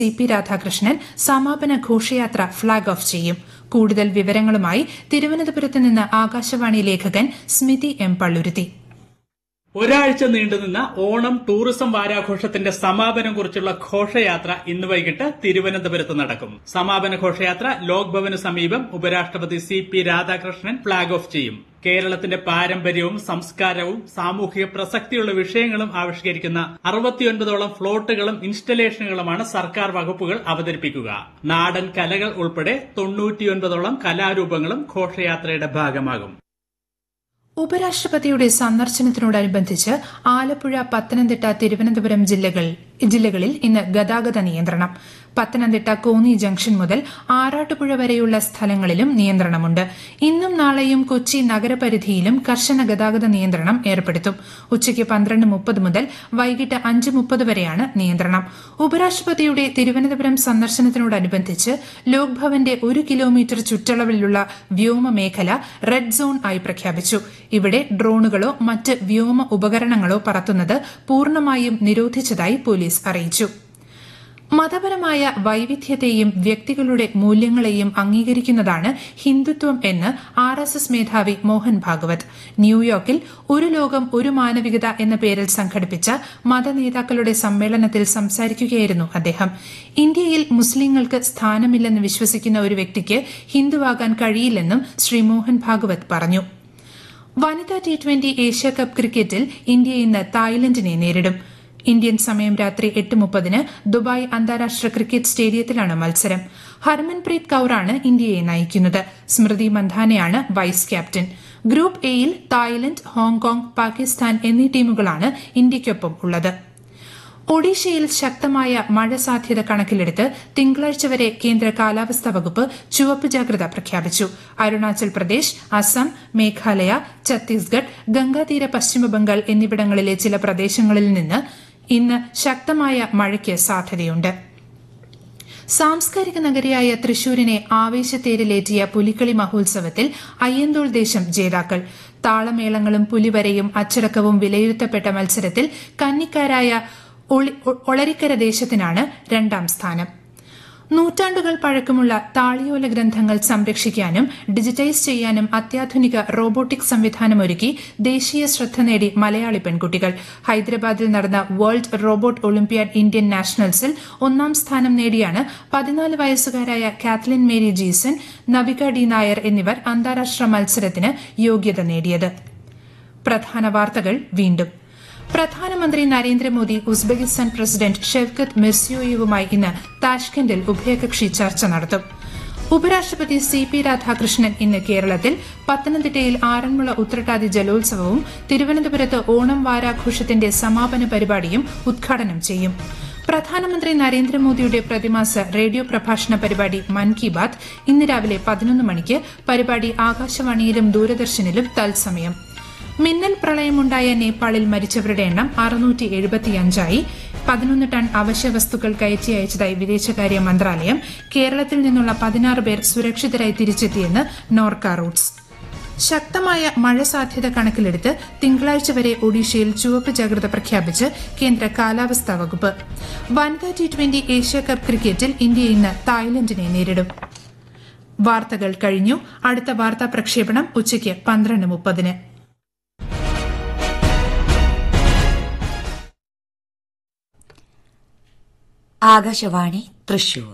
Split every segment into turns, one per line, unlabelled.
C P Radhakrishnan സമാപന ഘോഷയാത്ര flag off ചെയ്യും കൂടുതൽ വിവരങ്ങളുമായി തിരുവനന്തപുരത്ത് നിന്ന് ആകാശവാണി ലേഖകൻ സ്മിതി എം പള്ളുരുത്തി
ഒരാഴ്ച നീണ്ടുനിന്ന ഓണം ടൂറിസം വാരാഘോഷത്തിന്റെ സമാപനം കുറിച്ചുള്ള ഘോഷയാത്ര ഇന്ന് വൈകിട്ട് തിരുവനന്തപുരത്ത് നടക്കും സമാപന ഘോഷയാത്ര ലോക് ഭവന് സമീപം ഉപരാഷ്ട്രപതി C P Radhakrishnan flag off ചെയ്യും കേരളത്തിന്റെ പാരമ്പര്യവും സംസ്കാരവും സാമൂഹിക പ്രസക്തിയുള്ള വിഷയങ്ങളും ആവിഷ്കരിക്കുന്ന അറുപത്തിയൊൻപതോളം ഫ്ലോട്ടുകളും ഇൻസ്റ്റലേഷനുകളുമാണ് സർക്കാർ വകുപ്പുകൾ അവതരിപ്പിക്കുക നാടൻ കലകൾ ഉൾപ്പെടെ തൊണ്ണൂറ്റിയൊൻപതോളം കലാരൂപങ്ങളും ഘോഷയാത്രയുടെ ഭാഗമാകും
ഉപരാഷ്ട്രപതിയുടെ സന്ദർശനത്തിനോടനുബന്ധിച്ച് ആലപ്പുഴ പത്തനംതിട്ട തിരുവനന്തപുരം ജില്ലകൾ ജില്ലകളിൽ ഇന്ന് ഗതാഗത നിയന്ത്രണം പത്തനംതിട്ട കോന്നി ജംഗ്ഷൻ മുതൽ ആറാട്ടുപുഴ വരെയുള്ള സ്ഥലങ്ങളിലും നിയന്ത്രണമുണ്ട് ഇന്നും നാളെയും കൊച്ചി നഗരപരിധിയിലും കർശന ഗതാഗത നിയന്ത്രണം ഏർപ്പെടുത്തും ഉച്ചയ്ക്ക് പന്ത്രണ്ട് മുപ്പത് മുതൽ വൈകിട്ട് അഞ്ച് മുപ്പത് വരെയാണ് നിയന്ത്രണം ഉപരാഷ്ട്രപതിയുടെ തിരുവനന്തപുരം സന്ദർശനത്തിനോടനുബന്ധിച്ച് ലോക് ഭവന്റെ ഒരു കിലോമീറ്റർ ചുറ്റളവിലുള്ള വ്യോമ മേഖല റെഡ് സോൺ ആയി പ്രഖ്യാപിച്ചു ഇവിടെ ഡ്രോണുകളോ മറ്റ് വ്യോമ ഉപകരണങ്ങളോ പറത്തുന്നത് പൂർണ്ണമായും നിരോധിച്ചതായി പോലീസ് അറിയിച്ചു മതപരമായ വൈവിധ്യത്തെയും വ്യക്തികളുടെ മൂല്യങ്ങളെയും അംഗീകരിക്കുന്നതാണ് ഹിന്ദുത്വം എന്ന് ആർ എസ് എസ് മേധാവി മോഹൻ ഭാഗവത് ന്യൂയോർക്കിൽ ഒരു ലോകം ഒരു മാനവികത എന്ന പേരിൽ സംഘടിപ്പിച്ച മതനേതാക്കളുടെ സമ്മേളനത്തിൽ സംസാരിക്കുകയായിരുന്നു അദ്ദേഹം ഇന്ത്യയിൽ മുസ്ലിങ്ങൾക്ക് സ്ഥാനമില്ലെന്ന് വിശ്വസിക്കുന്ന ഒരു വ്യക്തിക്ക് ഹിന്ദുവാകാൻ കഴിയില്ലെന്നും ശ്രീ മോഹൻ ഭാഗവത് പറഞ്ഞു വനിതാ ടി ട്വന്റി ഏഷ്യാകപ്പ് ക്രിക്കറ്റിൽ ഇന്ത്യ ഇന്ന് തായ്ലൻഡിനെ നേരിടും ഇന്ത്യൻ സമയം രാത്രി എട്ട് മുപ്പതിന് ദുബായ് അന്താരാഷ്ട്ര ക്രിക്കറ്റ് സ്റ്റേഡിയത്തിലാണ് മത്സരം ഹർമൻപ്രീത് കൌറാണ് ഇന്ത്യയെ നയിക്കുന്നത് സ്മൃതി മന്ധാനയാണ് വൈസ് ക്യാപ്റ്റൻ ഗ്രൂപ്പ് എയിൽ തായ്ലൻഡ് ഹോങ്കോങ് പാകിസ്ഥാൻ എന്നീ ടീമുകളാണ് ഇന്ത്യയ്ക്കൊപ്പം ഉള്ളത് ഒഡീഷയിൽ ശക്തമായ മഴ സാധ്യത കണക്കിലെടുത്ത് തിങ്കളാഴ്ച വരെ കേന്ദ്ര കാലാവസ്ഥാ വകുപ്പ് ചുവപ്പ് ജാഗ്രത പ്രഖ്യാപിച്ചു അരുണാചൽ പ്രദേശ് അസം മേഘാലയ ഛത്തീസ്ഗഡ് ഗംഗാതീര പശ്ചിമബംഗാൾ എന്നിവിടങ്ങളിലെ ചില പ്രദേശങ്ങളിൽ നിന്ന് ഇന്ന് ശക്തമായ മഴയ്ക്ക് സാധ്യതയുണ്ട് സാംസ്കാരിക നഗരിയായ തൃശൂരിനെ ആവേശത്തേരിലേറ്റിയ പുലിക്കളി മഹോത്സവത്തിൽ അയ്യന്തോൾ ദേശം ജേതാക്കൾ താളമേളങ്ങളും പുലിവരയും അച്ചടക്കവും വിലയിരുത്തപ്പെട്ട മത്സരത്തിൽ കന്നിക്കാരായ ഒളരിക്കര ദേശത്തിനാണ് രണ്ടാം സ്ഥാനം നൂറ്റാണ്ടുകൾ പഴക്കമുള്ള താളിയോല ഗ്രന്ഥങ്ങൾ സംരക്ഷിക്കാനും ഡിജിറ്റൈസ് ചെയ്യാനും അത്യാധുനിക റോബോട്ടിക് സംവിധാനമൊരുക്കി ദേശീയ ശ്രദ്ധ നേടി മലയാളി പെൺകുട്ടികൾ ഹൈദരാബാദിൽ നടന്ന വേൾഡ് റോബോട്ട് ഒളിമ്പ്യാഡ് ഇന്ത്യൻ നാഷണൽസിൽ ഒന്നാം സ്ഥാനം നേടിയാണ് പതിനാല് വയസ്സുകാരായ Kathleen Mary Jeeson Navika D Nair എന്നിവർ അന്താരാഷ്ട്ര മത്സരത്തിന് യോഗ്യത നേടിയത് പ്രധാന വാർത്തകൾ വീണ്ടും പ്രധാനമന്ത്രി നരേന്ദ്രമോദി ഉസ്ബെക്കിസ്ഥാൻ പ്രസിഡന്റ് ഷെവ്കത്ത് മിർസിയോയേവുമായി ഇന്ന് താഷ്കെൻഡിൽ ഉഭയകക്ഷി ചർച്ച നടത്തും ഉപരാഷ്ട്രപതി സി പി രാധാകൃഷ്ണൻ ഇന്ന് കേരളത്തിൽ പത്തനംതിട്ടയിൽ ആറന്മുള ഉത്രട്ടാതി ജലോത്സവവും തിരുവനന്തപുരത്ത് ഓണം വാരാഘോഷത്തിന്റെ സമാപന പരിപാടിയും ഉദ്ഘാടനം ചെയ്യും പ്രധാനമന്ത്രി നരേന്ദ്രമോദിയുടെ പ്രതിമാസ റേഡിയോ പ്രഭാഷണ പരിപാടി മൻ കി ബാത് ഇന്ന് രാവിലെ പതിനൊന്ന് മണിക്ക് പരിപാടി ആകാശവാണിയിലും ദൂരദർശനിലും തത്സമയം മിന്നൽ പ്രളയമുണ്ടായ നേപ്പാളിൽ മരിച്ചവരുടെ എണ്ണം അറുന്നൂറ്റി എഴുപത്തിയഞ്ചായി പതിനൊന്ന് ടൺ അവശ്യ വസ്തുക്കൾ കയറ്റി അയച്ചതായി വിദേശകാര്യ മന്ത്രാലയം കേരളത്തിൽ നിന്നുള്ള പതിനാറ് പേർ സുരക്ഷിതരായി തിരിച്ചെത്തിയെന്ന് നോർക്ക റൂട്ട്സ് ശക്തമായ മഴ സാധ്യത കണക്കിലെടുത്ത് തിങ്കളാഴ്ച വരെ ഒഡീഷയിൽ ചുവപ്പ് ജാഗ്രത പ്രഖ്യാപിച്ച് കേന്ദ്ര കാലാവസ്ഥാ വകുപ്പ് വനിതാ ടി ട്വന്റി ഏഷ്യാകപ്പ് ക്രിക്കറ്റിൽ ഇന്ത്യ ഇന്ന് തായ്ലൻഡിനെ നേരിടും വാർത്തകൾ കഴിഞ്ഞു അടുത്ത വാർത്താ പ്രക്ഷേപണം ഉച്ചയ്ക്ക് പന്ത്രണ്ട് മുപ്പതിന്
ആകാശവാണി തൃശൂർ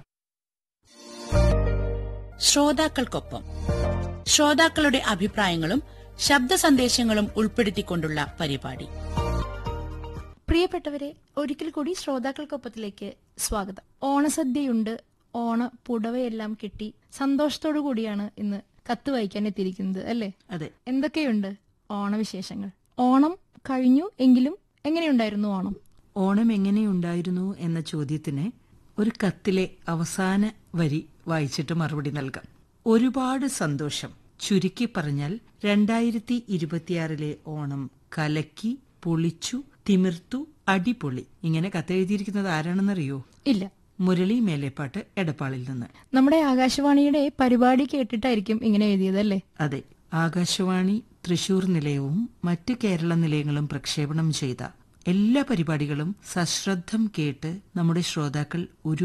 ശ്രോതാക്കൾക്കൊപ്പം ശ്രോതാക്കളുടെ അഭിപ്രായങ്ങളും ശബ്ദ സന്ദേശങ്ങളും ഉൾപ്പെടുത്തിക്കൊണ്ടുള്ള പരിപാടി
പ്രിയപ്പെട്ടവരെ ഒരിക്കൽ കൂടി ശ്രോതാക്കൾക്കൊപ്പത്തിലേക്ക് സ്വാഗതം ഓണസദ്യയുണ്ട് ഓണ പുടവയെല്ലാം കിട്ടി സന്തോഷത്തോടു കൂടിയാണ് ഇന്ന് കത്ത് വായിക്കാൻ എത്തിയിരിക്കുന്നത് അല്ലേ
അതെ
എന്തൊക്കെയുണ്ട് ഓണവിശേഷങ്ങൾ ഓണം കഴിഞ്ഞു എങ്കിലും എങ്ങനെയുണ്ടായിരുന്നു ഓണം
ഓണം എങ്ങനെയുണ്ടായിരുന്നു എന്ന ചോദ്യത്തിന് ഒരു കത്തിലെ അവസാന വരി വായിച്ചിട്ട് മറുപടി നൽകാം ഒരുപാട് സന്തോഷം ചുരുക്കി പറഞ്ഞാൽ രണ്ടായിരത്തി ഇരുപത്തിയാറിലെ ഓണം കലക്കി പൊളിച്ചു തിമിർത്തു അടിപൊളി ഇങ്ങനെ കത്തെഴുതിയിരിക്കുന്നത് ആരാണെന്നറിയോ
ഇല്ല
മുരളി മേലേപ്പാട്ട് എടപ്പാളിൽ നിന്ന്
നമ്മുടെ ആകാശവാണിയുടെ പരിപാടി കേട്ടിട്ടായിരിക്കും ഇങ്ങനെ എഴുതിയത് അല്ലേ
അതെ ആകാശവാണി തൃശൂർ നിലയവും മറ്റ് കേരള നിലയങ്ങളും പ്രക്ഷേപണം ചെയ്ത എല്ലാ പരിപാടികളും സശ്രദ്ധം കേട്ട് നമ്മുടെ ശ്രോതാക്കൾ ഒരു